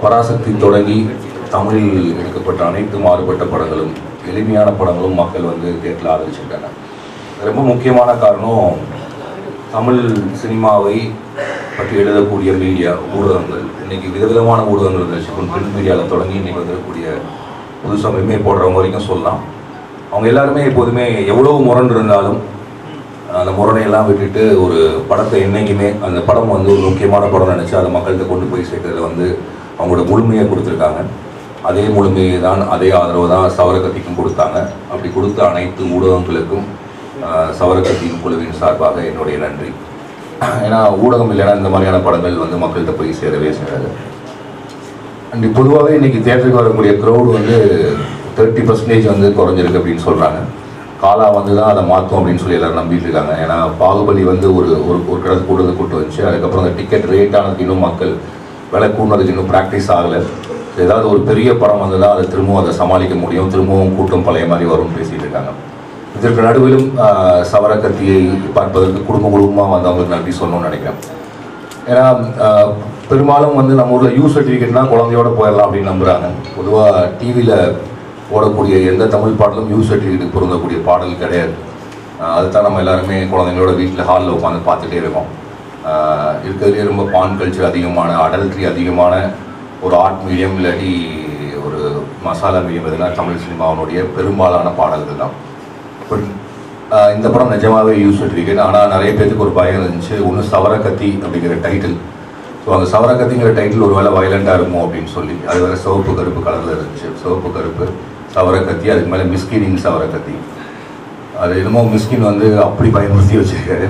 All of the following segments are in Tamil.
பராசக்தி தொடங்கி தமிழில் எடுக்கப்பட்ட அனைத்து மாறுபட்ட படங்களும் எளிமையான படங்களும் மக்கள் வந்து தேட்டரில் ஆதரிச்சிருக்காங்க ரொம்ப முக்கியமான காரணம் தமிழ் சினிமாவை பற்றி எழுதக்கூடிய மீடியா ஊடகங்கள் இன்னைக்கு விதவிதமான ஊடகங்கள் இருந்துச்சு பிரிண்ட் மீடியாவில் தொடங்கி இன்னைக்கு வந்துருக்கக்கூடிய புதுசாக மெம்மே போடுறவங்க வரைக்கும் சொல்லலாம் அவங்க எல்லாருமே எப்போதுமே எவ்வளவு முரண் இருந்தாலும் அந்த முரணையெல்லாம் விட்டுட்டு ஒரு படத்தை என்னைக்குமே அந்த படம் வந்து ஒரு முக்கியமான படம் நினச்சி அதை மக்கள்கிட்ட கொண்டு போய் சேர்க்கறதுல வந்து அவங்களோட முழுமையை கொடுத்துருக்காங்க அதே முழுமையை தான் அதே ஆதரவு தான் சவரக்கத்திக்கும் கொடுத்தாங்க அப்படி கொடுத்த அனைத்து ஊடகங்களுக்கும் ஆஹ், சவரக்கத்தியின் குழுவின் சார்பாக என்னுடைய நன்றி ஏன்னா ஊடகம் இல்லைன்னா இந்த மாதிரியான படங்கள் வந்து மக்கள்கிட்ட போய் சேரவே சேராது அண்ட் பொதுவாகவே இன்னைக்கு தேட்டருக்கு வரக்கூடிய க்ரௌடு வந்து தேர்ட்டி பர்சன்டேஜ் வந்து குறைஞ்சிருக்கு அப்படின்னு சொல்கிறாங்க காலா வந்து தான் அதை மாற்றும் அப்படின்னு சொல்லி எல்லாரும் நம்பிட்டு இருக்காங்க ஏன்னா பாகுபலி வந்து ஒரு ஒரு ஒரு கடை கூடுதல் கூட்டு வந்துச்சு அதுக்கப்புறம் அந்த டிக்கெட் ரேட் ஆனதுக்கு இன்னும் மக்கள் விலை கூடுனதுக்கு இன்னும் ப்ராக்டிஸ் ஆகலை ஏதாவது ஒரு பெரிய படம் வந்து தான் அதை திரும்பவும் அதை சமாளிக்க முடியும் திரும்பவும் கூட்டம் பழைய மாதிரி வரும்னு பேசிட்டு இருக்காங்க இதற்கு நடுவிலும் ஆஹ், சவரக்கத்தியை பார்ப்பதற்கு குடும்ப குடும்பமாக வந்தவங்களுக்கு நன்றி சொல்லணும்னு நினைக்கிறேன் ஏன்னா ஆஹ், பெரும்பாலும் வந்து நம்ம ஊரில் யூ சர்டிஃபிகேட்னா குழந்தையோட போயிடலாம் அப்படின்னு நம்புறாங்க பொதுவாக டிவியில் ஓடக்கூடிய எந்த தமிழ் பாடலும் யூ சர்டிஃபிகேட்டுக்கு பொருந்தக்கூடிய பாடல் கிடையாது ஆஹ், அதுதான் நம்ம எல்லாருமே குழந்தைங்களோட வீட்டில் ஹாலில் உட்காந்து பார்த்துட்டே இருக்கோம் ஆஹ், இருக்கிறதுலே ரொம்ப பான் கல்ச்சர் அதிகமான அடல்ட்ரி அதிகமான ஒரு ஆர்ட் மீடியம் இல்லாட்டி ஒரு மசாலா மீடியம் இதெல்லாம் தமிழ் சினிமாவினுடைய பெரும்பாலான பாடல்கள் தான் பட் ஆஹ், இந்த படம் நிஜமாவே யூஸ் சர்டிஃபிகேட் ஆனால் நிறைய பேருக்கு ஒரு பயம் இருந்துச்சு ஒன்று சவரக்கத்தி அப்படிங்கிற டைட்டில் ஸோ அந்த சவரக்கத்திங்கிற டைட்டில் ஒரு வேளை வயலண்டாக இருக்குமோ அப்படின்னு சொல்லி அது வேற சிவப்பு கருப்பு கலரில் இருந்துச்சு சிவப்பு கருப்பு சவரக்கத்தி அதுக்கு மேலே மிஸ்கினிங் சவரக்கத்தி அது என்னமோ மிஸ்கின் வந்து அப்படி பயமுறுத்தி வச்சிருக்காரு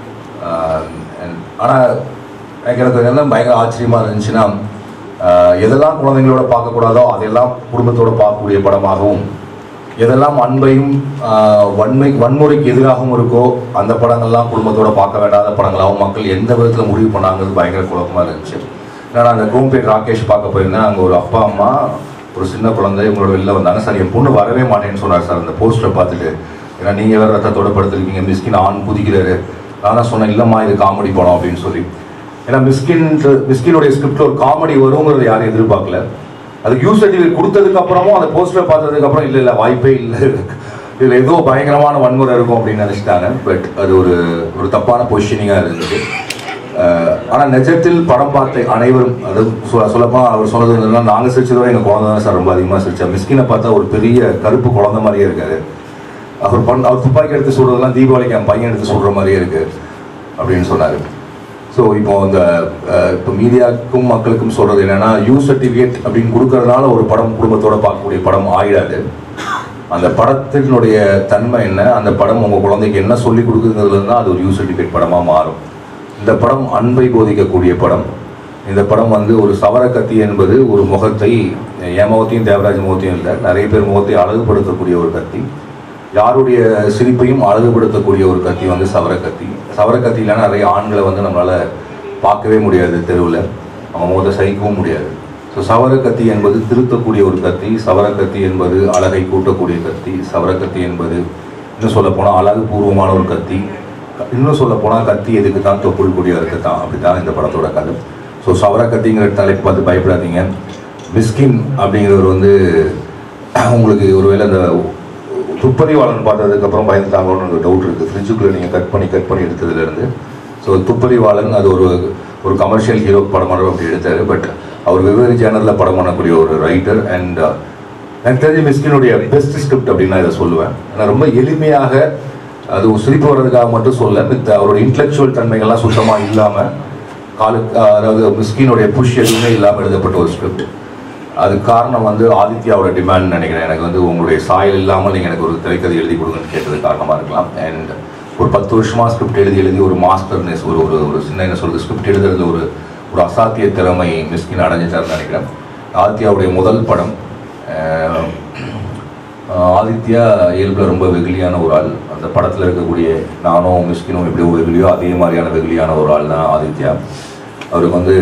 ஆனால் எனக்கு என்ன பயங்கர ஆச்சரியமாக இருந்துச்சுன்னா ஆஹ், எதெல்லாம் குழந்தைங்களோட பார்க்கக்கூடாதோ அதெல்லாம் குடும்பத்தோட பார்க்கக்கூடிய படமாகவும் எதெல்லாம் அன்பையும் ஆஹ், வன்மை வன்முறைக்கு எதிராகவும் இருக்கோ அந்த படங்கள்லாம் குடும்பத்தோட பார்க்க வேண்டாத படங்களாகவும் மக்கள் எந்த விதத்தில் முடிவு பண்ணாங்கிறது பயங்கர குழப்பமாக இருந்துச்சு ஏன்னா நான் அந்த கோம்பேட் ராகேஷ் பார்க்க போயிருந்தேன் அங்கே ஒரு அப்பா அம்மா ஒரு சின்ன குழந்தை இவங்களோட வெளில வந்தாங்க சார் என் பொண்ணு வரவே மாட்டேன்னு சொன்னார் சார் அந்த போஸ்டரை பார்த்துட்டு ஏன்னா நீங்கள் வேறு ரத்தத்தோட படுத்துருக்கீங்க மிஸ்கின் ஆண் குதிக்கிறாரு நான் தான் சொன்னேன் இல்லைம்மா இது காமெடி படம் அப்படின்னு சொல்லி ஏன்னா மிஸ்கின் மிஸ்கினுடைய ஸ்கிரிப்ட்ல ஒரு காமெடி வருங்கிறது யாரும் எதிர்பார்க்கல அதுக்கு யூஸ் சர்டிஃபிகேட் கொடுத்ததுக்கு அப்புறமும் அந்த போஸ்டர் பார்த்ததுக்கு அப்புறம் இல்லை இல்லை வாய்ப்பே இல்லை இதில் ஏதோ பயங்கரமான வன்முறை இருக்கும் அப்படின்னு நினச்சிட்டாங்க பட் அது ஒரு ஒரு தப்பான பொசிஷனிங்காக இருந்துச்சு அஹ், ஆனா நிஜத்தில் படம் பார்த்த அனைவரும் அது சொல்லப்போனா அவர் சொன்னது என்னன்னா நாங்க சிரிச்சதோட எங்க குழந்தை தான் சார் ரொம்ப அதிகமா சிரிச்சா மிஸ்கினை பார்த்தா ஒரு பெரிய கருப்பு குழந்தை மாதிரியே இருக்காரு அவர் பண் அவர் துப்பாக்கி எடுத்து சுடுறதெல்லாம் தீபாவளிக்கு என் பையன் எடுத்து சுடுற மாதிரியே இருக்கு அப்படின்னு சொன்னாரு ஸோ இப்போ இந்த அஹ், இப்போ மீடியாவுக்கும் மக்களுக்கும் சொல்றது என்னன்னா யூ சர்டிஃபிகேட் அப்படின்னு கொடுக்கறதுனால ஒரு படம் குடும்பத்தோட பார்க்கக்கூடிய படம் ஆயிடாது அந்த படத்தினுடைய தன்மை என்ன அந்த படம் உங்க குழந்தைக்கு என்ன சொல்லி கொடுக்குறதுல தான் அது ஒரு யூ சர்டிஃபிகேட் படமா மாறும் இந்த படம் அன்பை போதிக்கக்கூடிய படம் இந்த படம் வந்து ஒரு சவரக்கத்தி என்பது ஒரு முகத்தை என் முகத்தையும் தேவராஜ் முகத்தையும் இல்லை நிறைய பேர் முகத்தை அழகுபடுத்தக்கூடிய ஒரு கத்தி யாருடைய சிரிப்பையும் அழகுபடுத்தக்கூடிய ஒரு கத்தி வந்து சவரக்கத்தி சவரக்கத்தியில நிறைய ஆண்களை வந்து நம்மளால பார்க்கவே முடியாது தெருவில் அவங்க முகத்தை சகிக்கவும் முடியாது ஸோ சவரக்கத்தி என்பது திருத்தக்கூடிய ஒரு கத்தி சவரக்கத்தி என்பது அழகை கூட்டக்கூடிய கத்தி சவரக்கத்தி என்பது இன்னும் சொல்ல போனால் அழகு பூர்வமான ஒரு கத்தி இன்னும் சொல்ல போனால் கத்தி எதுக்கு தான் தொப்புள் கூடிய இருக்கு தான் அப்படி தான் இந்த படத்தோட கதை ஸோ சவரக்கத்திங்கிற தலைப்பு பார்த்து பயப்படாதீங்க மிஸ்கின் அப்படிங்கிறவர் வந்து உங்களுக்கு ஒருவேளை அந்த துப்பறிவாளன் பார்த்ததுக்கு அப்புறம் பயந்துட்டாங்களோன்னு எனக்கு டவுட் இருக்குது ஃப்ரிட்ஜுக்குள்ளே நீங்கள் கட் பண்ணி கட் பண்ணி எடுத்ததுலேருந்து ஸோ துப்பறிவாளன் அது ஒரு ஒரு கமர்ஷியல் ஹீரோ படமாக அப்படி எடுத்தார் பட் அவர் வெவ்வேறு சேனலில் படம் பண்ணக்கூடிய ஒரு ரைட்டர் அண்ட் எனக்கு தெரிஞ்ச மிஸ்கினுடைய பெஸ்ட் ஸ்கிரிப்ட் அப்படின்னு நான் இதை சொல்லுவேன் ஏன்னா ரொம்ப எளிமையாக அது ஒரு சிரிப்பு வர்றதுக்காக மட்டும் சொல்ல மித்த அவரோட இன்டலெக்சுவல் தன்மைகள்லாம் சுத்தமாக இல்லாமல் காலு அதாவது மிஸ்கினுடைய புஷ் எதுவுமே இல்லாமல் எழுதப்பட்ட ஒரு ஸ்கிரிப்ட் அது காரணம் வந்து ஆதித்யாவோட டிமாண்ட் நினைக்கிறேன் எனக்கு வந்து உங்களுடைய சாயல் இல்லாமல் நீங்கள் எனக்கு ஒரு திரைக்கதை எழுதி கொடுங்கன்னு கேட்டது காரணமாக இருக்கலாம் அண்ட் ஒரு பத்து வருஷமா ஸ்கிரிப்ட் எழுதி எழுதி ஒரு மாஸ்டர்னஸ் ஒரு ஒரு ஒரு சின்ன என்ன சொல்றது ஸ்கிரிப்ட் எழுதுறது ஒரு ஒரு அசாத்திய திறமை மிஸ்கின் அடைஞ்சிட்டாருன்னு நினைக்கிறேன் ஆதித்யாவுடைய முதல் படம் அஹ், ஆஹ் ஆதித்யா இயல்பில் ரொம்ப வெகுளியான ஒரு ஆள் அந்த படத்தில் இருக்கக்கூடிய நானும் மிஸ்கினும் எப்படி வெகுளியோ அதே மாதிரியான வெகுளியான ஒரு ஆள் தான் ஆதித்யா அவருக்கு வந்து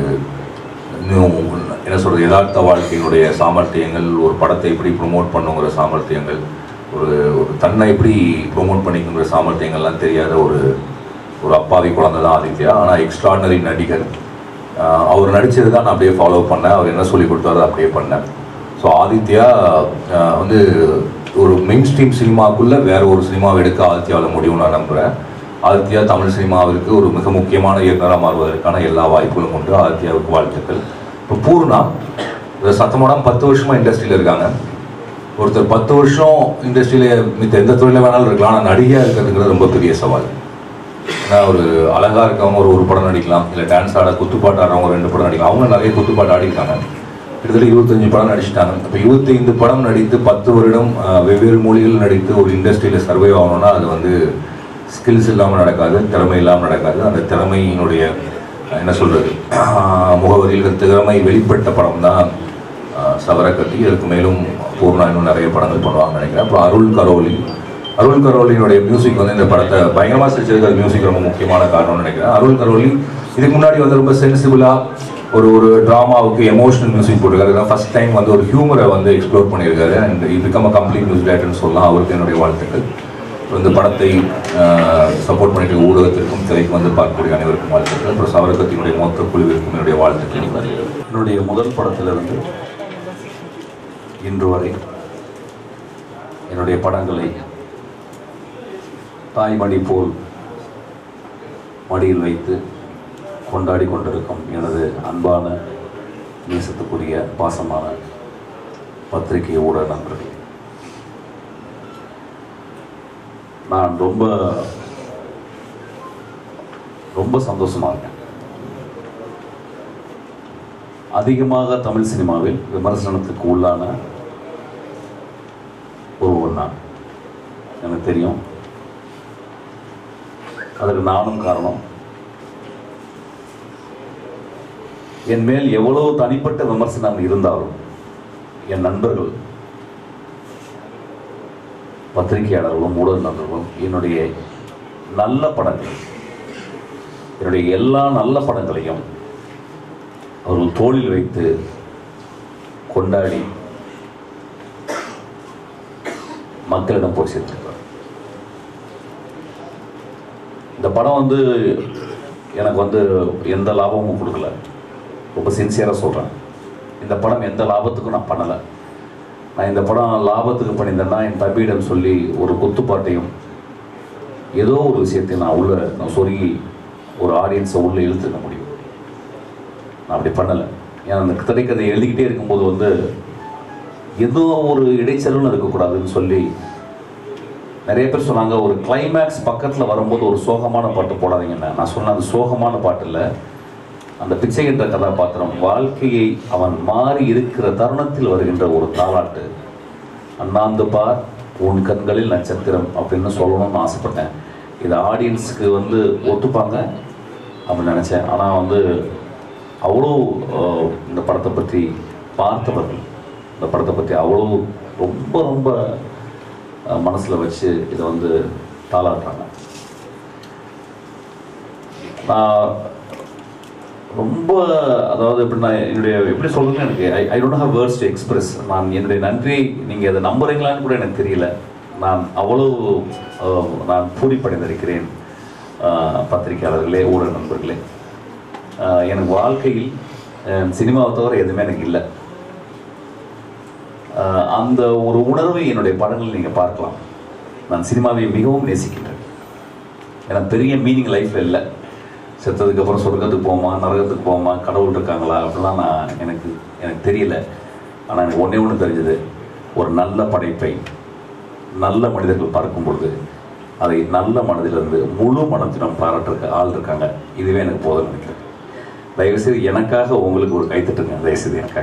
இன்னும் என்ன சொல்கிறது யதார்த்த வாழ்க்கையினுடைய சாமர்த்தியங்கள் ஒரு படத்தை எப்படி ப்ரொமோட் பண்ணுங்கிற சாமர்த்தியங்கள் ஒரு ஒரு தன்னை எப்படி ப்ரொமோட் பண்ணிக்குங்கிற சாமர்த்தியங்கள்லாம் தெரியாத ஒரு ஒரு அப்பாவி குழந்தை தான் ஆதித்யா ஆனால் எக்ஸ்ட்ராடனரி நடிகர் ஆஹ் அவர் நடிச்சது தான் நான் அப்படியே ஃபாலோ பண்ணேன் அவர் என்ன சொல்லி கொடுத்தாரோ அப்படியே பண்ணேன் ஸோ ஆதித்யா ஆஹ் வந்து ஒரு மெயின் ஸ்ட்ரீம் சினிமாக்குள்ளே வேற ஒரு சினிமாவை எடுக்க ஆதித்யாவில் முடியும்னு நான் நம்புகிறேன் ஆதித்யா தமிழ் சினிமாவிற்கு ஒரு மிக முக்கியமான இயக்குனராக மாறுவதற்கான எல்லா வாய்ப்புகளும் உண்டு ஆதித்யாவுக்கு வாழ்த்துக்கள் இப்போ பூர்ணா இந்த சத்தமோடம் பத்து வருஷமா இண்டஸ்ட்ரியில் இருக்காங்க ஒருத்தர் பத்து வருஷம் இண்டஸ்ட்ரியில் மித்த எந்த துறையில் வேணாலும் இருக்கலாம் ஆனால் நடிகையாக இருக்கிறதுங்கிறது ரொம்ப பெரிய சவால் ஏன்னா ஒரு அழகா இருக்கவங்க ஒரு ஒரு படம் நடிக்கலாம் இல்லை டான்ஸ் ஆட குத்துப்பாட்டு ஆடுறவங்க ரெண்டு படம் நடிக்கலாம் அவங்க நிறைய குத்துப்பாட்டு ஆடிருக்காங்க கிட்டத்தட்ட இருபத்தஞ்சு படம் நடிச்சிட்டாங்க இப்போ இருபத்தைந்து படம் நடித்து பத்து வருடம் ஆஹ், வெவ்வேறு மொழிகள் நடித்து ஒரு இண்டஸ்ட்ரியில் சர்வை ஆகணும்னா அது வந்து ஸ்கில்ஸ் இல்லாமல் நடக்காது திறமை இல்லாமல் நடக்காது அந்த திறமையினுடைய ஆஹ், என்ன சொல்றது ஆஹ், முகவரியில் திறமை வெளிப்பட்ட படம் தான் சவரக்கத்தி இதுக்கு மேலும் பூர்ணா இன்னும் நிறைய படங்கள் பண்ணுவாங்கன்னு நினைக்கிறேன் அப்புறம் அருள் கரோலி அருள் கரோலினுடைய மியூசிக் வந்து இந்த படத்தை பயங்கரமாக செஞ்சிருக்கிற மியூசிக் ரொம்ப முக்கியமான காரணம்னு நினைக்கிறேன் அருள் கரோலி இதுக்கு முன்னாடி வந்து ரொம்ப சென்சிபிளாக ஒரு ஒரு ட்ராமாவுக்கு எமோஷனல் மியூசிக் போட்டிருக்காரு ஃபர்ஸ்ட் டைம் வந்து ஒரு ஹியூமரை வந்து எக்ஸ்ப்ளோர் பண்ணியிருக்காரு அண்ட் இது பிகம் அ கம்ப்ளீட் மியூசிக் டைரக்டர்னு சொல்லலாம் அவருக்கு என்னுடைய வாழ்த்துக்கள் அப்புறம் இந்த படத்தை சப்போர்ட் பண்ணிட்டு ஊடகத்திற்கும் திரைக்கு வந்து பார்க்கக்கூடிய அனைவருக்கும் வாழ்த்துக்கள் அப்புறம் சவரக்கத்தினுடைய மொத்த குழுவிற்கும் என்னுடைய வாழ்த்துக்கள் என்னுடைய முதல் படத்திலிருந்து இன்று வரை என்னுடைய படங்களை தாய்மணி போல் மடியில் வைத்து கொண்டாடி கொண்டிருக்கும் எனது அன்பான நேசத்துக்குரிய பாசமான பத்திரிகை ஊடக நண்பர்களே நான் ரொம்ப ரொம்ப சந்தோஷமா இருக்கேன் அதிகமாக தமிழ் சினிமாவில் விமர்சனத்துக்கு உள்ளான ஒருவன் நான் எனக்கு தெரியும் அதற்கு நானும் காரணம் என் மேல் எவ்வளவு தனிப்பட்ட விமர்சனம் இருந்தாலும் என் நண்பர்கள் பத்திரிகையாளர்களும் ஊடக நண்பர்களும் என்னுடைய நல்ல படங்கள் என்னுடைய எல்லா நல்ல படங்களையும் அவர்கள் தோளில் வைத்து கொண்டாடி மக்களிடம் போய் சேர்த்திருப்பார் இந்த படம் வந்து எனக்கு வந்து எந்த லாபமும் கொடுக்கல ரொம்ப சின்சியராக சொல்கிறேன் இந்த படம் எந்த லாபத்துக்கும் நான் பண்ணலை நான் இந்த படம் லாபத்துக்கு பண்ணியிருந்தேன்னா என் தம்பியிடம் சொல்லி ஒரு குத்துப்பாட்டையும் ஏதோ ஒரு விஷயத்தை நான் உள்ள நான் சொருகி ஒரு ஆடியன்ஸை உள்ளே இழுத்துக்க முடியும் நான் அப்படி பண்ணலை ஏன்னா அந்த திரைக்கதை எழுதிக்கிட்டே இருக்கும்போது வந்து ஏதோ ஒரு இடைச்சலும் இருக்கக்கூடாதுன்னு சொல்லி நிறைய பேர் சொன்னாங்க ஒரு கிளைமேக்ஸ் பக்கத்தில் வரும்போது ஒரு சோகமான பாட்டு போடாதீங்கன்னு நான் சொன்னேன் அது சோகமான பாட்டு இல்லை அந்த பிச்சை என்ற கதாபாத்திரம் வாழ்க்கையை அவன் மாறி இருக்கிற தருணத்தில் வருகின்ற ஒரு தாலாட்டு அண்ணாந்து பார் உன் கண்களில் நட்சத்திரம் அப்படின்னு சொல்லணும்னு ஆசைப்பட்டேன் இது ஆடியன்ஸுக்கு வந்து ஒத்துப்பாங்க அப்படின்னு நினச்சேன் ஆனால் வந்து அவ்வளோ அஹ், இந்த படத்தை பற்றி பார்த்தவர்கள் இந்த படத்தை பற்றி அவ்வளோ ரொம்ப ரொம்ப மனசில் வச்சு இதை வந்து தாளாட்டுறாங்க நான் ரொம்ப அதாவது எப்படின்னா என்னுடைய எப்படி சொல்றதுன்னு எனக்கு I I don't have words to express நான் என்னுடைய நன்றி நீங்கள் அதை நம்புறீங்களான்னு கூட எனக்கு தெரியல நான் அவ்வளவு அஹ், நான் பூரிப்படைந்திருக்கிறேன் அஹ், பத்திரிகையாளர்களே ஊடக நண்பர்களே அஹ், எனக்கு வாழ்க்கையில் அஹ், சினிமாவை தவிர எதுவுமே எனக்கு இல்லை அஹ், அந்த ஒரு உணர்வை என்னுடைய படங்களில் நீங்கள் பார்க்கலாம் நான் சினிமாவை மிகவும் நேசிக்கின்றேன் எனக்கு பெரிய மீனிங் லைஃப்ல இல்லை செத்ததுக்கு அப்புறம் சொர்க்கத்துக்கு போமா நரகத்துக்கு போமா கடவுள் இருக்காங்களா அப்படிலாம் நான் எனக்கு எனக்கு தெரியல ஆனால் எனக்கு ஒன்றே ஒன்று தெரிஞ்சது ஒரு நல்ல படைப்பை நல்ல மனிதர்கள் பார்க்கும் பொழுது அதை நல்ல மனதிலிருந்து முழு மனத்தினம் பாராட்டுறக்க ஆள் இருக்காங்க இதுவே எனக்கு போதும் நினைக்கிறேன் தயவுசெய்து எனக்காக உங்களுக்கு ஒரு கைத்தட்டுங்க தயவுசெய்து எனக்காக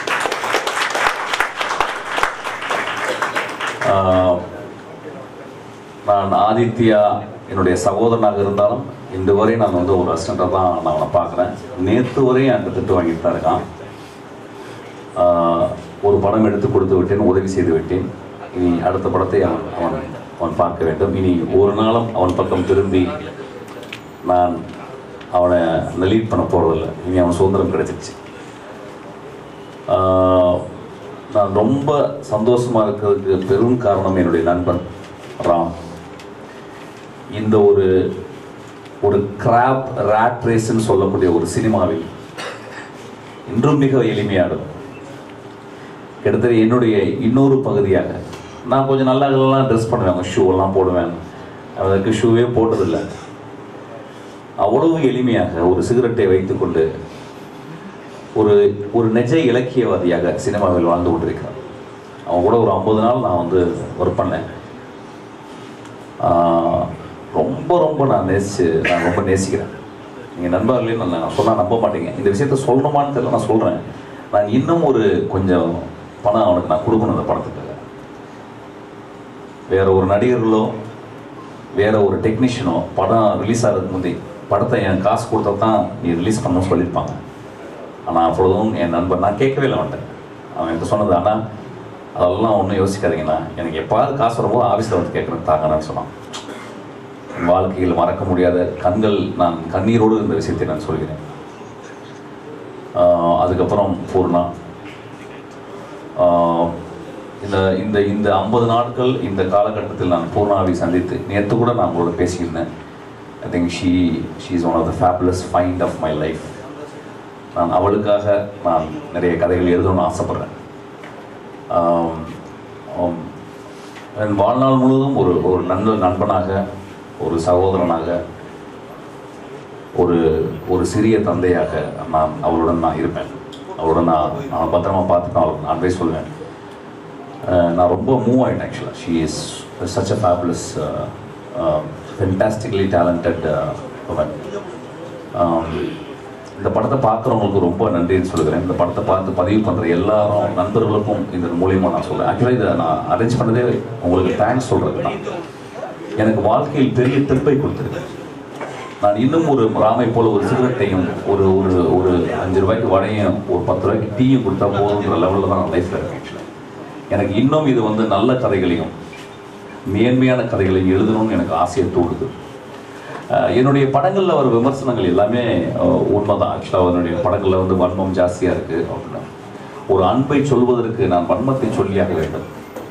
ஆஹ், நான் ஆதித்யா என்னுடைய சகோதரனாக இருந்தாலும் இன்று வரை நான் வந்து ஒரு அசிஸ்டண்ட்டாக தான் நான் அவனை பார்க்குறேன் நேற்று வரையும் அந்த திட்டு வாங்கிட்டு தான் இருக்கான் ஆஹ், ஒரு படம் எடுத்து கொடுத்து விட்டேன் உதவி செய்து விட்டேன் இனி அடுத்த படத்தை அவன் அவன் அவன் பார்க்க வேண்டும் இனி ஒரு நாளும் அவன் பக்கம் திரும்பி நான் அவனை லீட் பண்ண போகிறதில்ல இனி அவன் சுதந்திரம் கிடைச்சிருச்சு ஆஹ், நான் ரொம்ப சந்தோஷமா இருக்கிறதுக்கு பெரும் காரணம் என்னுடைய நண்பன் ராம் இந்த ஒரு ஒரு கிராப் ரேட் ரேஸ்ன்னு சொல்லக்கூடிய ஒரு சினிமாவில் இன்றும் மிக எளிமையானது கிட்டத்தட்ட என்னுடைய இன்னொரு பகுதியாக நான் கொஞ்சம் நல்லா எல்லாம் ட்ரெஸ் பண்ணுவேன் ஷூ எல்லாம் போடுவேன் அதற்கு ஷூவே போட்டதில்லை அவ்வளவு எளிமையாக ஒரு சிகரெட்டை வைத்துக்கொண்டு ஒரு ஒரு நிஜ இலக்கியவாதியாக சினிமாவில் வாழ்ந்து கொண்டிருக்கிறான் அவன் கூட ஒரு ஐம்பது நாள் நான் வந்து ஒர்க் பண்ணேன் ஆஹ் ரொம்ப ரொம்ப நான் நேசிச்சு நான் ரொம்ப நேசிக்கிறேன் நீங்கள் நண்பர்களே நான் நான் சொன்னால் நம்ப மாட்டீங்க இந்த விஷயத்த சொல்லணுமான்னு தெரியல நான் சொல்கிறேன் நான் இன்னும் ஒரு கொஞ்சம் பணம் அவனுக்கு நான் கொடுக்கணும் அந்த படத்துக்காக வேற ஒரு நடிகர்களோ வேற ஒரு டெக்னீஷியனோ படம் ரிலீஸ் ஆகிறதுக்கு முந்தி படத்தை என் காசு கொடுத்தா தான் நீ ரிலீஸ் பண்ணணும்னு சொல்லியிருப்பாங்க ஆனால் அப்பொழுதும் என் நண்பன் நான் கேட்கவே இல்லை மாட்டேன் அவன் எனக்கு சொன்னது ஆனால் அதெல்லாம் ஒன்றும் யோசிக்காதீங்கண்ணா எனக்கு எப்பாவது காசு வரும்போது ஆஃபீஸில் வந்து கேட்குறேன் தாங்கன்னு சொன்னான் என் வாழ்க்கையில் மறக்க முடியாத கண்கள் நான் கண்ணீரோடு இந்த விஷயத்தை நான் சொல்கிறேன் ஆஹ் அதுக்கப்புறம் பூர்ணா ஆஹ் இந்த இந்த இந்த ஐம்பது நாட்கள் இந்த காலகட்டத்தில் நான் பூர்ணாவை சந்தித்து நேற்று கூட நான் உங்களோட பேசியிருந்தேன் I think she she is one of the fabulous find of my life நான் அவளுக்காக நான் நிறைய கதைகள் எழுதணும்னு ஆசைப்பட்றேன் ஆம், ஆம், என் வாழ்நாள் முழுவதும் ஒரு ஒரு நண்ப நண்பனாக ஒரு சகோதரனாக ஒரு ஒரு சிறிய தந்தையாக நான் அவளுடன் நான் இருப்பேன் அவளுடன் நான் நான் பத்திரமா பார்த்துட்டு அவளுக்கு நான் அட்வைஸ் சொல்லுவேன் அஹ் நான் ரொம்ப மூவ் ஆகிட்டேன் ஆக்சுவலாக she is such a fabulous fantastically talented woman இந்த படத்தை பார்க்குறவங்களுக்கு ரொம்ப நன்றின்னு சொல்லுகிறேன் இந்த படத்தை பார்த்து பதிவு பண்ணுற எல்லாரும் நண்பர்களுக்கும் இதன் மூலியமா நான் சொல்கிறேன் ஆக்சுவலாக இதை நான் அரேஞ்ச் பண்ணதே உங்களுக்கு தேங்க்ஸ் சொல்கிறது தான் எனக்கு வாழ்க்கையில் பெரிய திருப்பை கொடுத்துருக்கு நான் இன்னும் ஒரு ராமை போல ஒரு சிகரெட்டையும் ஒரு ஒரு ஒரு அஞ்சு ரூபாய்க்கு வடையும் ஒரு பத்து ரூபாய்க்கு டீயும் கொடுத்தா போதுன்ற லெவலில் தான் நான் லைஃப்பில் இருக்கேன் actually. எனக்கு இன்னும் இது வந்து நல்ல கதைகளையும் மேன்மையான கதைகளையும் எழுதணும்னு எனக்கு ஆசையை தூண்டுது அஹ் என்னுடைய படங்களில் வர விமர்சனங்கள் எல்லாமே அஹ், உண்மைதான் ஆக்சுவலாக என்னுடைய படங்களில் வந்து வன்மம் ஜாஸ்தியாக இருக்குது அப்படின்னு ஒரு அன்பை சொல்வதற்கு நான் வன்மத்தை சொல்லியாக வேண்டும்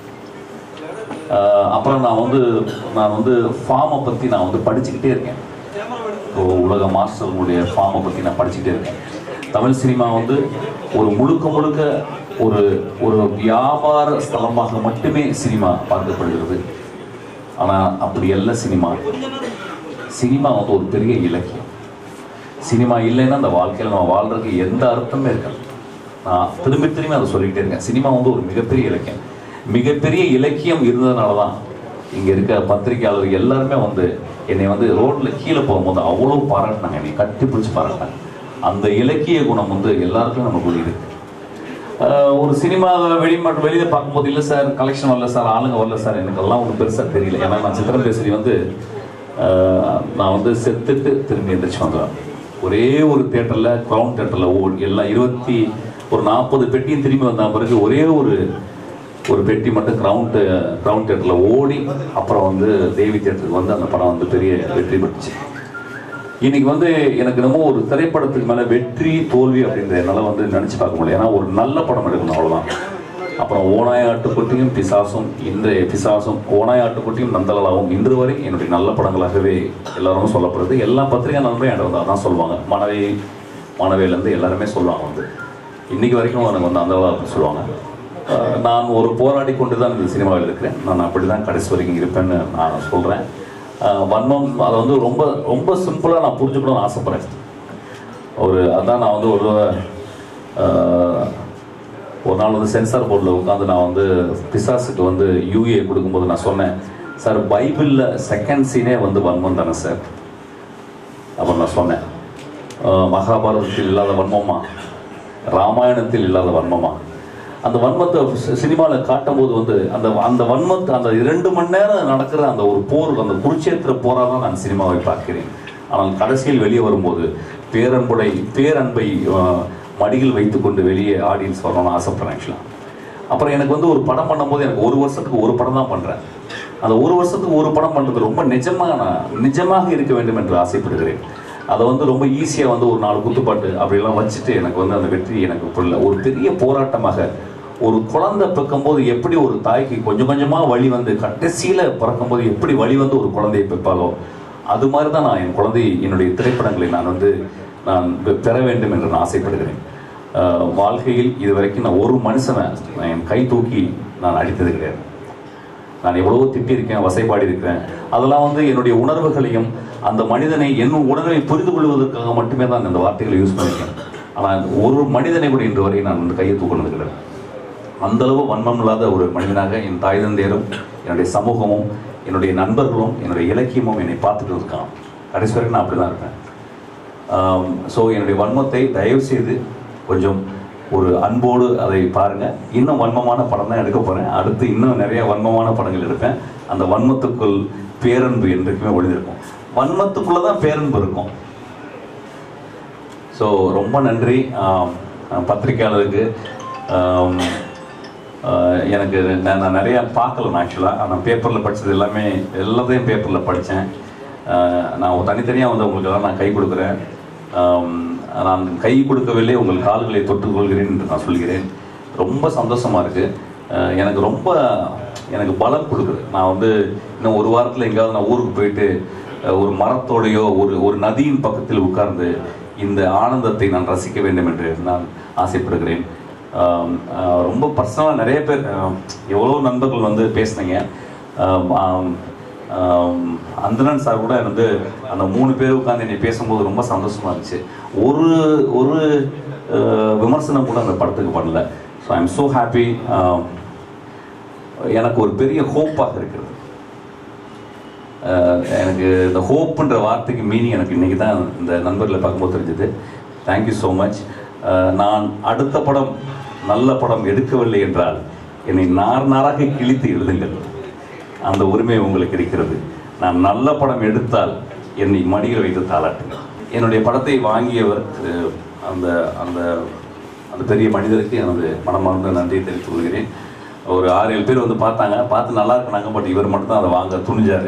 அஹ், அப்புறம் நான் வந்து நான் வந்து ஃபார்மை பற்றி நான் வந்து படிச்சுக்கிட்டே இருக்கேன் இப்போ உலக மாஸ்டர்களுடைய ஃபார்மை பற்றி நான் படிச்சுட்டே இருக்கேன் தமிழ் சினிமா வந்து ஒரு முழுக்க முழுக்க ஒரு ஒரு வியாபார ஸ்தலமாக மட்டுமே சினிமா பார்க்கப்படுகிறது ஆனால் அப்படி அல்ல சினிமா சினிமா வந்து ஒரு பெரிய இலக்கியம் சினிமா இல்லைன்னா அந்த வாழ்க்கையில் நம்ம வாழ்றதுக்கு எந்த அர்த்தமே இருக்காது நான் திரும்பி திரும்பி அதை சொல்லிக்கிட்டே இருக்கேன் சினிமா வந்து ஒரு மிகப்பெரிய இலக்கியம் மிகப்பெரிய இலக்கியம் இருந்ததுனால தான் இங்கே இருக்க பத்திரிகையாளர் எல்லாருமே வந்து என்னை வந்து ரோட்டில் கீழே போகும்போது அவ்வளோ பாராட்டினாங்க என்னை கட்டி பிடிச்சி பாராட்டினாங்க அந்த இலக்கிய குணம் வந்து எல்லாருக்கும் நமக்குள்ள இருக்கு ஆஹ் ஒரு சினிமா வெளிமாட்டு வெளியில பார்க்கும்போது இல்லை சார் கலெக்ஷன் வரல சார் ஆளுங்க வரல சார் எனக்கு எல்லாம் ஒன்றும் பெருசாக தெரியல ஏன்னா நான் சித்திரம் பேசுறி வந்து ஆஹ் நான் வந்து செத்துட்டு திரும்பி எந்திரிச்சு வந்துடுவேன் ஒரே ஒரு தேட்டரில் க்ரௌன் தேட்டரில் ஓடி எல்லாம் இருபத்தி ஒரு நாற்பது பெட்டியும் திரும்பி வந்த பிறகு ஒரே ஒரு ஒரு பெட்டி மட்டும் கிரவுண்ட் கிரவுண்ட் தேட்டரில் ஓடி அப்புறம் வந்து தேவி தேட்டருக்கு வந்து அந்த படம் வந்து பெரிய வெற்றி பெற்றுச்சு இன்னைக்கு வந்து எனக்கு என்னமோ ஒரு திரைப்படத்துக்கு மேல வெற்றி தோல்வி அப்படின்ற என்னால வந்து நினைச்சு பார்க்க முடியல ஏன்னா ஒரு நல்ல படம் எடுக்கணும் அவ்வளவுதான் அப்புறம் ஓனாய் ஆட்டுக்குட்டியும் பிசாசும் இன்றைய பிசாசும் ஓனாய் ஆட்டுக்குட்டியும் நந்தலாவும் இன்று வரை என்னுடைய நல்ல படங்களாகவே எல்லாரும் சொல்லப்படுது எல்லா பத்திரிகை நண்பரும் என்கிட்ட வந்து அதான் சொல்லுவாங்க மனைவி மனைவியிலேருந்து எல்லாருமே சொல்லுவாங்க வந்து இன்னைக்கு வரைக்கும் எனக்கு வந்து அந்த அப்படின்னு சொல்லுவாங்க அஹ் நான் ஒரு போராடி கொண்டு தான் இந்த சினிமாவில் இருக்கிறேன் நான் அப்படி தான் கடைசி வரைக்கும் இருப்பேன்னு நான் சொல்கிறேன் வன்மம் அதை வந்து ரொம்ப ரொம்ப சிம்பிளாக நான் புரிஞ்சுக்கணும்னு ஆசைப்பட்றேன் ஒரு அதான் நான் வந்து ஒரு அஹ், ஒரு நாள் வந்து சென்சார் போர்டில் உட்காந்து நான் வந்து பிசாஸுக்கு வந்து யூஏ கொடுக்கும்போது நான் சொன்னேன் சார் பைபிளில் செகண்ட் சீனே வந்து வன்மம் தானே சார் அப்போ நான் சொன்னேன் அஹ், மகாபாரதத்தில் இல்லாத வன்மமா ராமாயணத்தில் இல்லாத வன்மமா அந்த வன்மத்தை சினிமாவில் காட்டும்போது வந்து அந்த அந்த வன்மத்தை அந்த இரண்டு மணி நேரம் நடக்கிற அந்த ஒரு போர் அந்த குருட்சேத்திர போராக தான் நான் சினிமாவை பார்க்கிறேன் ஆனால் கடைசியில் வெளியே வரும்போது பேரன்புடை பேரன்பை அஹ், மடியில் வைத்துக்கொண்டு வெளியே ஆடியன்ஸ் வரணும்னு ஆசைப்படுறேன் ஆக்சுவலாக அப்புறம் எனக்கு வந்து ஒரு படம் பண்ணும்போது எனக்கு ஒரு வருஷத்துக்கு ஒரு படம் தான் பண்ணுறேன் அந்த ஒரு வருஷத்துக்கு ஒரு படம் பண்ணுறது ரொம்ப நிஜமாக நான் நிஜமாக இருக்க வேண்டும் என்று ஆசைப்படுகிறேன் அதை வந்து ரொம்ப ஈஸியாக வந்து ஒரு நாலு குத்துப்பாட்டு அப்படியெல்லாம் வச்சுட்டு எனக்கு வந்து அந்த வெற்றி எனக்கு புரியல ஒரு பெரிய போராட்டமாக ஒரு குழந்தை பிறக்கும்போது எப்படி ஒரு தாய்க்கு கொஞ்சம் கொஞ்சமாக வழி வந்து கடைசியில் பிறக்கும்போது எப்படி வழி வந்து ஒரு குழந்தையை பெற்பாலோ அது மாதிரி தான் நான் என் குழந்தை என்னுடைய திரைப்படங்களை நான் வந்து நான் பெ- பெற வேண்டும் என்று நான் ஆசைப்படுகிறேன் அஹ், வாழ்க்கையில் இது வரைக்கும் நான் ஒரு மனுஷனை நான் என் கை தூக்கி நான் அடித்தது கிடையாது நான் எவ்வளவோ திட்டியிருக்கேன் வசைப்பாடி இருக்கிறேன் அதெல்லாம் வந்து என்னுடைய உணர்வுகளையும் அந்த மனிதனை என் உணர்வை புரிந்து கொள்வதற்காக மட்டுமே தான் இந்த வார்த்தைகளை யூஸ் பண்ணியிருக்கேன் ஆனால் ஒரு மனிதனை கூட இன்று வரை நான் வந்து கையை தூக்கினது கிடையாது அந்த அளவு வன்மம் இல்லாத ஒரு மனிதனாக என் தாய் தந்தையரும் என்னுடைய சமூகமும் என்னுடைய நண்பர்களும் என்னுடைய இலக்கியமும் என்னை பார்த்துட்டு இருக்கான் கடைசி வரைக்கும் நான் அப்படி தான் இருப்பேன் ஸோ என்னுடைய வன்மத்தை தயவு செய்து கொஞ்சம் ஒரு அன்போடு அதை பாருங்க இன்னும் வன்மமான படம் தான் எடுக்க போறேன் அடுத்து இன்னும் நிறைய வன்மமான படங்கள் எடுப்பேன் அந்த வன்மத்துக்குள் பேரன்பு என்றைக்குமே ஒளிந்திருக்கும் வன்மத்துக்குள்ள தான் பேரன்பு இருக்கும் ஸோ ரொம்ப நன்றி ஆம், பத்திரிக்கையாளருக்கு ஆம், ஆஹ், எனக்கு நான் நான் நிறைய பார்க்கல ஆக்சுவலாக நான் பேப்பரில் படித்தது எல்லாமே எல்லாத்தையும் பேப்பரில் படித்தேன் நான் தனித்தனியாக வந்து உங்களுக்கு எல்லாம் நான் கை கொடுக்குறேன் ஆம், நான் கை கொடுக்கவில்லை உங்கள் கால்களை தொட்டுக் கொள்கிறேன் என்று நான் சொல்கிறேன் ரொம்ப சந்தோஷமாக இருக்குது எனக்கு ரொம்ப எனக்கு பலம் கொடுக்குது நான் வந்து இன்னும் ஒரு வாரத்தில் எங்கேயாவது நான் ஊருக்கு போயிட்டு அஹ், ஒரு மரத்தோடையோ ஒரு ஒரு நதியின் பக்கத்தில் உட்கார்ந்து இந்த ஆனந்தத்தை நான் ரசிக்க வேண்டும் என்று நான் ஆசைப்படுகிறேன் ஆம், ஆஹ், ரொம்ப பர்சனலாக நிறைய பேர் ஆஹ், எவ்வளோ நண்பர்கள் வந்து பேசுனீங்க ஆம், ஆம், ஆம், அந்தனன் சார் கூட வந்து அந்த மூணு பேர் உட்காந்து என்னை பேசும்போது ரொம்ப சந்தோஷமா இருந்துச்சு ஒரு ஒரு ஆஹ், விமர்சனம் கூட அந்த படத்துக்கு பண்ணல so I am so happy எனக்கு ஒரு பெரிய ஹோப்பாக இருக்கிறது அஹ் எனக்கு இந்த ஹோப்புன்ற வார்த்தைக்கு மீனிங் எனக்கு இன்னைக்கு தான் இந்த நண்பர்களை பார்க்கும்போது தெரிஞ்சது தேங்க்யூ ஸோ மச் நான் அடுத்த படம் நல்ல படம் எடுக்கவில்லை என்றால் என்னை நார் நாராக கிழித்து எழுதுங்கள் அந்த உரிமை உங்களுக்கு இருக்கிறது நான் நல்ல படம் எடுத்தால் என்னை மடியில் வைத்து தாளாட்டுங்கள் என்னுடைய படத்தை வாங்கியவர் திரு அந்த அந்த அந்த பெரிய மனிதருக்கு எனது மனமார்ந்த நன்றியை தெரிவித்துக் கொள்கிறேன் ஒரு ஆறு ஏழு பேர் வந்து பார்த்தாங்க பார்த்து நல்லா இருக்குனாங்க பட் இவர் மட்டும் தான் அதை வாங்க துணிஞ்சாரு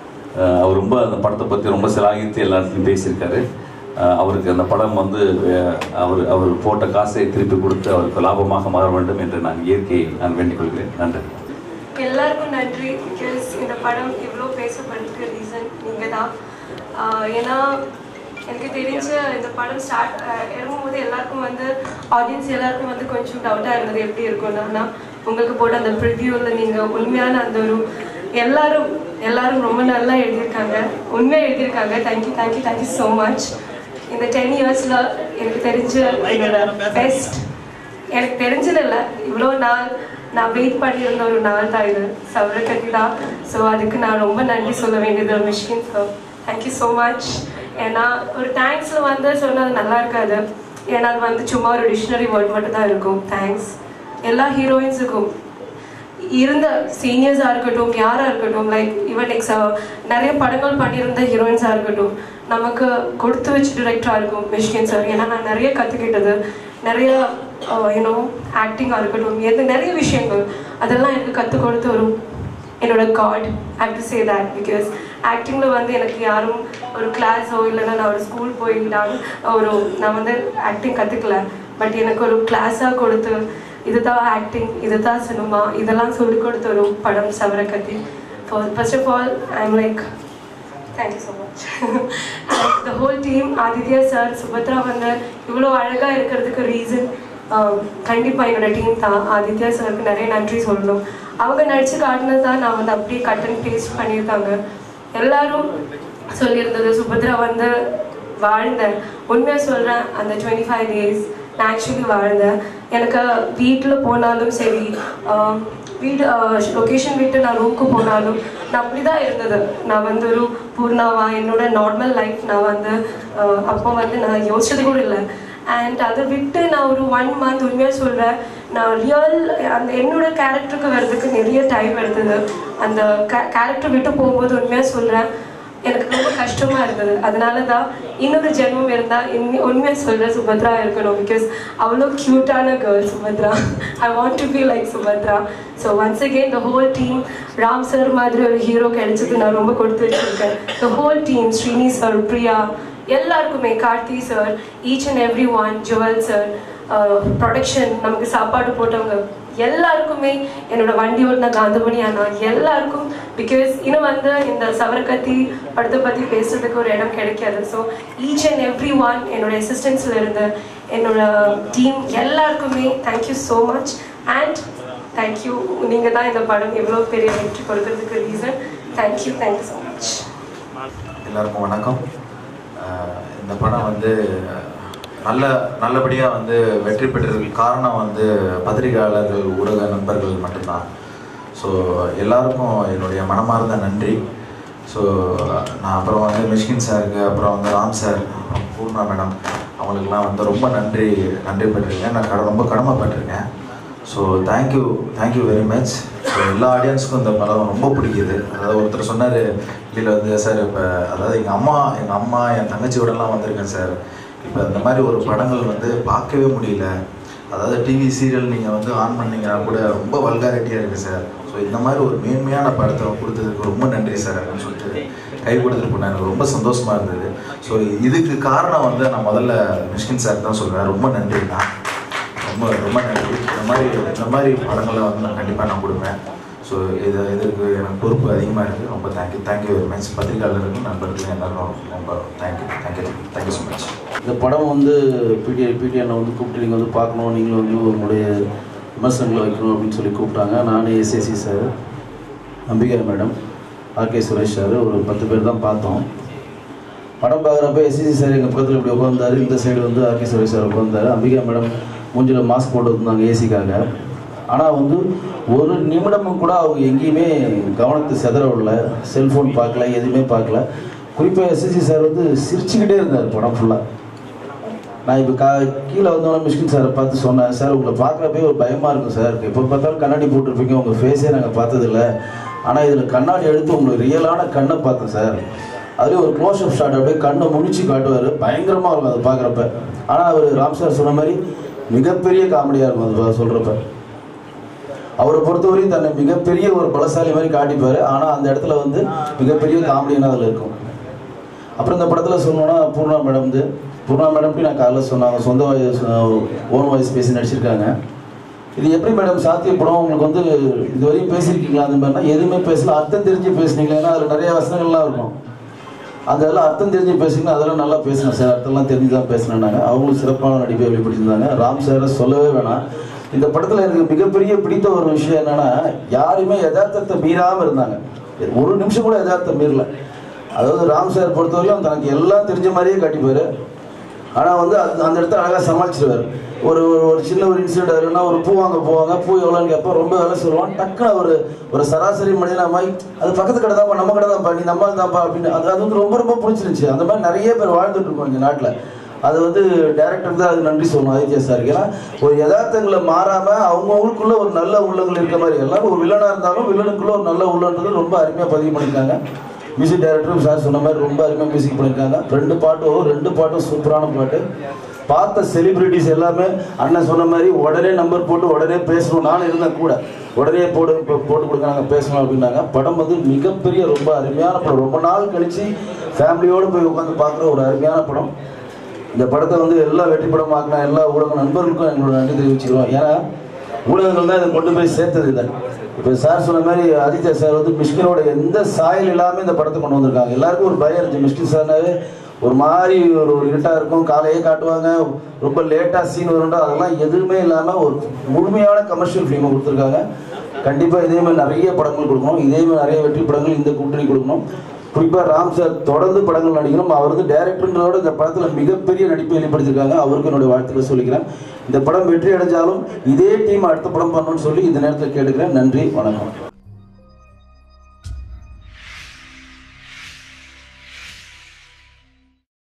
அஹ் அவர் ரொம்ப அந்த படத்தை பற்றி ரொம்ப சிலாகித்து எல்லா இடத்துலையும் பேசியிருக்காரு அஹ் அவருக்கு அந்த படம் வந்து அஹ் அவர் அவர் போட்ட காசை திருப்பி கொடுத்து அவருக்கு லாபமாக மாற வேண்டும் என்று நான் இயற்கையை நான் வேண்டிக் கொள்கிறேன் நன்றி எல்லாருக்கும் நன்றி பிகாஸ் இந்த படம் இவ்வளோ பேசப்படுறதுக்கு ரீசன் நீங்கள் தான் ஆஹ் ஏன்னா எனக்கு தெரிஞ்ச இந்த படம் ஸ்டார்ட் இறங்கும்போது எல்லாருக்கும் வந்து ஆடியன்ஸ் எல்லாருக்கும் வந்து கொஞ்சம் டவுட்டாக இருந்தது எப்படி இருக்கும்னு ஆனால் உங்களுக்கு போட்ட அந்த ப்ரிவியூவில் நீங்கள் உண்மையான அந்த ஒரு எல்லாரும் எல்லாரும் ரொம்ப நல்லா எழுதியிருக்காங்க உண்மையாக எழுதியிருக்காங்க thank you thank you thank you so much இந்த டென் இயர்ஸில் எனக்கு தெரிஞ்ச என்னோட பெஸ்ட் எனக்கு தெரிஞ்சது இல்லை இவ்வளோ நாள் நான் வெயிட் பண்ணியிருந்த ஒரு நாள் தான் இது சௌரக்கத்தி தான் ஸோ அதுக்கு நான் ரொம்ப நன்றி சொல்ல வேண்டியது Mysskin sir thank you so much ஏன்னா ஒரு தேங்க்ஸில் வந்து சொன்னது நல்லா இருக்காது ஏன்னா அது வந்து சும்மா ஒரு டிக்ஷனரி வேர்ட் மட்டும் தான் இருக்கும் தேங்க்ஸ் எல்லா ஹீரோயின்ஸுக்கும் இருந்த சீனியர்ஸாக இருக்கட்டும் யாராக இருக்கட்டும் லைக் ஈவன் எக்ஸ் நிறைய படங்கள் பண்ணியிருந்த ஹீரோயின்ஸாக இருக்கட்டும் நமக்கு கொடுத்து வச்ச டிரெக்டராக இருக்கும் மிஷ்கின் சார் ஏன்னா நான் நிறைய கற்றுக்கிட்டது நிறைய யூனோ ஆக்டிங்காக இருக்கட்டும் எது நிறைய விஷயங்கள் அதெல்லாம் எனக்கு கற்றுக் கொடுத்து வரும் என்னோட god have to say that because ஆக்டிங்கில் வந்து எனக்கு யாரும் ஒரு கிளாஸோ இல்லைன்னா நான் ஒரு ஸ்கூல் போய் நான் ஒரு நான் வந்து ஆக்டிங் கற்றுக்கல பட் எனக்கு ஒரு கிளாஸாக கொடுத்து இதுதான் ஆக்டிங் இதுதான் சினிமா இதெல்லாம் சொல்லிக் கொடுத்த ஒரு படம் Savarakathi first of all I am like thank you so much the whole team Aditya sir Subhadra வந்து இவ்வளோ அழகாக இருக்கிறதுக்கு ரீசன் கண்டிப்பாக என்னோட டீம் தான் ஆதித்யா சாருக்கு நிறைய நன்றி சொல்லணும் அவங்க நடிச்சு காட்டினது தான் நான் வந்து அப்படியே கட் அண்ட் பேஸ்ட் பண்ணியிருக்காங்க எல்லாரும் சொல்லியிருந்தது சுபத்ரா வந்து வாழ்ந்தேன் உண்மையாக சொல்கிறேன் அந்த டுவெண்ட்டி ஃபைவ் டேஸ் நான் ஆக்சுவலி வாழ்ந்தேன் எனக்கு வீட்டில் போனாலும் சரி ஆஹ், வீடு லொக்கேஷன் விட்டு நான் ரூமுக்கு போனாலும் நான் அப்படி தான் இருந்தது நான் வந்து ஒரு பூர்ணாவா என்னோட நார்மல் லைஃப் நான் வந்து ஆஹ், அப்போ வந்து நான் யோசிச்சது கூட இல்லை அண்ட் அதை விட்டு நான் ஒரு ஒன் மந்த் உண்மையாக சொல்கிறேன் நான் ரியல் அந்த என்னோட கேரக்டருக்கு வர்றதுக்கு நிறைய டைம் எடுத்தது அந்த கேரக்டர் விட்டு போகும்போது உண்மையாக சொல்கிறேன் எனக்கு ரொம்ப கஷ்டமாக இருந்தது அதனால தான் இன்னொரு ஜென்மம் இருந்தால் இன்னும் உண்மையாக சொல்கிறேன் சுபத்ரா இருக்கணும் பிகாஸ் அவ்வளோ க்யூட்டான girl Subhadra I want to be like Subhadra so once again the whole team Ram sir மாதிரி ஒரு ஹீரோ கிடைச்சது நான் ரொம்ப கொடுத்து வச்சிருக்கேன் the whole team Srini sir Priya எல்லாருக்குமே Karthi sir each and every one Jewel sir production நமக்கு சாப்பாடு போட்டவங்க எல்லாருக்குமே என்னோட வண்டி ஓட்டின காந்தமணி அண்ணா எல்லாருக்கும் பிகாஸ் இன்னும் வந்து இந்த சவரக்கத்தி படத்தை பற்றி பேசுறதுக்கு ஒரு இடம் கிடைக்காது so each and every one என்னோட அசிஸ்டன்ஸ்ல இருந்து என்னோட டீம் எல்லாருக்குமே thank you so much and thank you நீங்கள் தான் இந்த படம் எவ்வளோ பெரிய வெற்றி கொடுக்கறதுக்கு reason thank you thank you so much எல்லாருக்கும் வணக்கம் அஹ் இந்த படம் வந்து நல்ல நல்லபடியாக வந்து வெற்றி பெற்றதுக்கு காரணம் வந்து பத்திரிகையாளர்கள் ஊடக நண்பர்கள் மட்டும்தான் ஸோ எல்லாருக்கும் என்னுடைய மனமார்ந்த நன்றி ஸோ நான் அப்புறம் வந்து மிஷ்கின் சாருக்கு அப்புறம் வந்து ராம் சார் அப்புறம் பூர்ணா மேடம் அவங்களுக்கெல்லாம் வந்து ரொம்ப நன்றி நன்றி பட்டிருக்கேன் நான் கட- ரொம்ப கடமைப்பட்டிருக்கேன் so thank you thank you very much so எல்லா ஆடியன்ஸுக்கும் இந்த படம் ரொம்ப பிடிக்குது அதாவது ஒருத்தர் சொன்னார் இதில் வந்து சார் இப்போ அதாவது எங்கள் அம்மா எங்கள் அம்மா என் தங்கச்சியோடலாம் வந்திருக்கேன் சார் இப்போ இந்த மாதிரி ஒரு படங்கள் வந்து பார்க்கவே முடியல அதாவது டிவி சீரியல் நீங்கள் வந்து ஆன் பண்ணீங்கன்னா கூட ரொம்ப வல்காரிட்டியாக இருக்குது சார் ஸோ இந்த மாதிரி ஒரு மேன்மையான படத்தை கொடுத்ததுக்கு ரொம்ப நன்றி சார் அப்படின்னு சொல்லிட்டு கை கொடுத்துட்டு போனேன் எனக்கு ரொம்ப சந்தோஷமாக இருந்தது ஸோ இதுக்கு காரணம் வந்து நான் முதல்ல மிஷ்கின் சார் தான் சொல்லுவேன் ரொம்ப நன்றிண்ணா ரொம்ப ரொம்ப நன்றி இந்த மாதிரி இந்த மாதிரி படங்களை வந்து நான் கண்டிப்பாக நான் கொடுப்பேன் ஸோ இது இதற்கு எனக்கு பொறுப்பு அதிகமாக இருக்குது ரொம்ப தேங்க்யூ தேங்க்யூ வெரி மச் பத்திரிகையாளருக்கும் நண்பர்களுக்கும் எல்லாரும் ரொம்ப thank you thank you thank you so much இந்த படம் வந்து பிடிஐ பிடிஎன்னை வந்து கூப்பிட்டு நீங்கள் வந்து பார்க்கணும் நீங்களும் வந்து உங்களுடைய விமர்சனங்களை வைக்கணும் அப்படின்னு சொல்லி கூப்பிட்டாங்க நானே SSC sir Ambika madam RK Suresh sir ஒரு பத்து பேர் தான் பார்த்தோம் படம் பார்க்குறப்ப எஸ்எஸ்சி சார் எங்கள் பக்கத்தில் இப்படி உட்காந்தாரு இந்த சைடு வந்து ஆர்கே சுரேஷ் சார் உட்காந்தாரு அம்பிகா மேடம் மூஞ்சில் மாஸ்க் போட்டு வந்தாங்க ஏசிக்காக ஆனால் வந்து ஒரு நிமிடமும் கூட அவங்க எங்கேயுமே கவனத்தை செதற விடல செல்ஃபோன் பார்க்கல எதுவுமே பார்க்கல குறிப்பாக எஸ்எஸ்சி சார் வந்து சிரிச்சுக்கிட்டே இருந்தார் படம் ஃபுல்லாக நான் இப்போ கா கீழே வந்தோடனே மிஷ்கின் சாரை பார்த்து சொன்னேன் சார் உங்களை பார்க்குறப்பே ஒரு பயமாக இருக்கும் சார் எப்போ பார்த்தாலும் கண்ணாடி போட்டிருப்பீங்க உங்கள் ஃபேஸே நாங்கள் பார்த்ததில்ல ஆனால் இதில் கண்ணாடி எடுத்து உங்களுக்கு ரியலான கண்ணை பார்த்தேன் சார் அதுலேயும் ஒரு க்ளோஸ் அப் ஷாட் அப்படியே கண்ணை முடிச்சு காட்டுவார் பயங்கரமாக இருக்கும் அதை பார்க்குறப்ப ஆனால் அவர் ராம் சார் சொன்ன மாதிரி மிகப்பெரிய காமெடியாக இருக்கும் அது சொல்கிறப்ப அவரை பொறுத்தவரையும் தன்னை மிகப்பெரிய ஒரு பலசாலி மாதிரி காட்டிப்பார் ஆனால் அந்த இடத்துல வந்து மிகப்பெரிய காமெடியான அதில் இருக்கும் அப்புறம் இந்த படத்தில் சொல்லணும்னா பூர்ணா மேடம் வந்து பூர்ணா மேடம் நான் காலைல சொன்னாங்க சொந்த வாய்ஸ் ஓன் வாய்ஸ் பேசி நடிச்சிருக்காங்க இது எப்படி மேடம் சாத்தியப்படும் உங்களுக்கு வந்து இது வரையும் பேசியிருக்கீங்களா அந்த மாதிரினா எதுவுமே பேசல அர்த்தம் தெரிஞ்சு பேசுனீங்களா ஏன்னா அதில் நிறைய வசனங்கள்லாம் இருக்கும் அந்த இதெல்லாம் அர்த்தம் தெரிஞ்சு பேசுங்க அதெல்லாம் நல்லா பேசினேன் சார் அர்த்தம்லாம் தெரிஞ்சு தான் பேசினேன்னாங்க அவங்களும் சிறப்பான நடிப்பை வெளிப்படுத்தியிருந்தாங்க ராம் சாரை சொல்லவே வேணாம் இந்த படத்தில் எனக்கு மிகப்பெரிய பிடித்த ஒரு விஷயம் என்னன்னா யாருமே யதார்த்தத்தை மீறாமல் இருந்தாங்க ஒரு நிமிஷம் கூட யதார்த்தம் மீறல அதாவது ராம் சார் பொறுத்தவரையும் தனக்கு எல்லாம் தெரிஞ்ச மாதிரியே காட்டிப்பாரு ஆனால் வந்து அது அந்த இடத்த அழகாக சமாளிச்சிருவார் ஒரு ஒரு ஒரு சின்ன ஒரு இன்சிடென்ட் ஆகுதுன்னா ஒரு பூ வாங்க போவாங்க பூ எவ்வளோன்னு கேட்போம் ரொம்ப வேலை சொல்லுவான் டக்குனு ஒரு ஒரு சராசரி மனிதனா மாதிரி அது பக்கத்து கடை தான்ப்பா நம்ம கடை தான்ப்பா நீ நம்ம தான்ப்பா அப்படின்னு அது அது வந்து ரொம்ப ரொம்ப பிடிச்சிருந்துச்சு அந்த மாதிரி நிறைய பேர் வாழ்ந்துட்டு இருக்கோம் இந்த நாட்டில் அது வந்து டேரக்டர் தான் அது நன்றி சொல்லணும் ஆதித்யா சார் ஏன்னா ஒரு யதார்த்தங்களை மாறாம அவங்கவுங்களுக்குள்ள ஒரு நல்ல உள்ளங்கள் இருக்க மாதிரி எல்லாரும் ஒரு வில்லனா இருந்தாலும் வில்லனுக்குள்ள ஒரு நல்ல உள்ளன்றது ரொம்ப அருமையாக பதிவு பண்ணியிருக்காங்க மியூசிக் டைரக்டரும் சார் சொன்ன மாதிரி ரொம்ப அருமையாக மியூசிக் பண்ணியிருக்காங்க ரெண்டு பாட்டும் ரெண்டு பாட்டும் சூப்பரான பாட்டு பார்த்த செலிபிரிட்டிஸ் எல்லாமே அண்ணன் சொன்ன மாதிரி உடனே நம்பர் போட்டு உடனே பேசணும் நானும் இருந்தேன் கூட உடனே போடு போ- போட்டு கொடுங்க நாங்கள் பேசணும் அப்படின்னாங்க படம் வந்து மிகப்பெரிய ரொம்ப அருமையான படம் ரொம்ப நாள் கழிச்சு ஃபேமிலியோடு போய் உட்காந்து பார்க்குற ஒரு அருமையான படம் இந்த படத்தை வந்து எல்லா வெற்றி படமாக்கின எல்லா ஊடக நண்பர்களுக்கும் எங்களோட நன்றி தெரிவிச்சுக்கிறோம் ஏன்னா ஊடகங்கள் தான் இதை கொண்டு போய் சேர்த்தது இதை இப்போ சார் சொன்ன மாதிரி ஆதித்யா சார் வந்து மிஷ்கினோட எந்த சாயல் இல்லாமல் இந்த படத்தை கொண்டு வந்திருக்காங்க எல்லாருக்கும் ஒரு பயம் இருந்துச்சு மிஷ்கின் சார்னாவே ஒரு மாதிரி ஒரு ஒரு இருட்டாக இருக்கும் காலையே காட்டுவாங்க ரொம்ப லேட்டாக சீன் வரும்டா அதெல்லாம் எதுவுமே இல்லாமல் ஒரு முழுமையான கமர்ஷியல் ஃபிலிமை கொடுத்துருக்காங்க கண்டிப்பாக இதே மாதிரி நிறைய படங்கள் கொடுக்கணும் இதே மாதிரி நிறைய வெற்றி படங்கள் இந்த கூட்டணி கொடுக்கணும் குறிப்பாக ராம் சார் தொடர்ந்து படங்கள் நடிக்கணும் அவர் வந்து டேரக்டர்ன்றதோட இந்த படத்தில் மிகப்பெரிய நடிப்பை வெளிப்படுத்தியிருக்காங்க அவருக்கு என்னுடைய வாழ்த்துக்களை சொல்லிக்கிறேன் இந்த படம் வெற்றி அடைஞ்சாலும் இதே டீம் அடுத்த படம் பண்ணணும்னு சொல்லி இந்த நேரத்தில் கேட்டுக்கிறேன் நன்றி வணக்கம்